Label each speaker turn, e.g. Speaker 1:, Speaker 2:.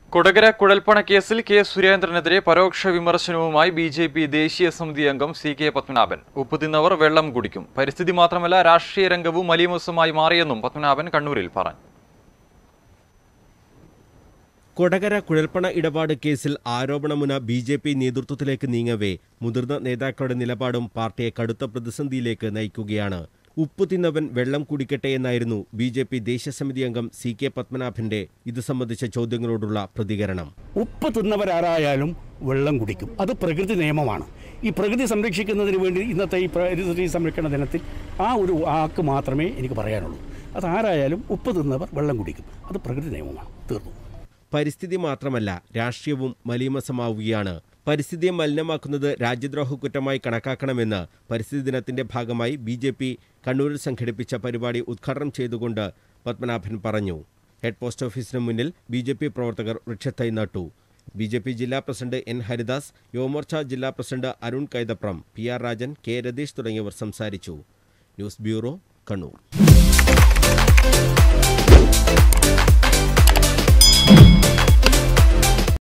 Speaker 1: കൊടകര കുഴൽപ്പണ കേസിൽ കെ സുരേന്ദ്രനെതിരെ പരോക്ഷ വിമർശനവുമായി ബി ജെ പി ദേശീയ സമിതി അംഗം സി കെ പത്മനാഭൻ ഉപ്പ് തിന്നവർ വെള്ളം കുടിക്കും പരിസ്ഥിതി മാത്രമല്ല രാഷ്ട്രീയ രംഗവും മലീമസമായി മാറിയെന്നും പത്മനാഭൻ കണ്ണൂരിൽ പറഞ്ഞു
Speaker 2: കൊടകര കുഴൽപ്പണ ഇടപാട് കേസിൽ ആരോപണമുന ബി ജെ പി നേതൃത്വത്തിലേക്ക് നീങ്ങവേ മുതിർന്ന നേതാക്കളുടെ നിലപാടും പാർട്ടിയെ കടുത്ത പ്രതിസന്ധിയിലേക്ക് നയിക്കുകയാണ് ഉപ്പ് തിന്നവൻ വെള്ളം കുടിക്കട്ടെ എന്നായിരുന്നു ബി ജെ പി ദേശീയ സമിതി അംഗം സി കെ പത്മനാഭന്റെ ഇത് സംബന്ധിച്ച ചോദ്യങ്ങളോടുള്ള പ്രതികരണം
Speaker 3: ഉപ്പ് തിന്നവരാരായാലും വെള്ളം കുടിക്കും അത് പ്രകൃതി നിയമമാണ് ഈ പ്രകൃതി സംരക്ഷിക്കുന്നതിന് വേണ്ടി ഇന്നത്തെ ഈ പരിസ്ഥിതി സംരക്ഷണ ദിനത്തിൽ ആ ഒരു വാക്ക് മാത്രമേ എനിക്ക് പറയാനുള്ളൂ അതാരായാലും ഉപ്പ് തിന്നവർ വെള്ളം കുടിക്കും അത് പ്രകൃതി നിയമമാണ് തീർന്നു
Speaker 2: പരിസ്ഥിതി മാത്രമല്ല രാഷ്ട്രീയവും മലീമസമാവുകയാണ് പരിസ്ഥിതിയെ മലിനമാക്കുന്നത് രാജ്യദ്രോഹ കുറ്റമായി കണക്കാക്കണമെന്ന് പരിസ്ഥിതി ദിനത്തിന്റെ ഭാഗമായി ബി ജെ പി കണ്ണൂരിൽ സംഘടിപ്പിച്ച പരിപാടി ഉദ്ഘാടനം ചെയ്തുകൊണ്ട് പത്മനാഭൻ പറഞ്ഞു ഹെഡ് പോസ്റ്റ് ഓഫീസിന് മുന്നിൽ ബി ജെ പി പ്രവർത്തകർ വൃക്ഷത്തൈ നട്ടു ബി ജെ പി ജില്ലാ പ്രസിഡന്റ് എൻ ഹരിദാസ് യുവമോർച്ച ജില്ലാ president Arun Kaithapram P R Rajan K Ratheesh തുടങ്ങിയവർ സംസാരിച്ചു ന്യൂസ് ബ്യൂറോ കണ്ണൂർ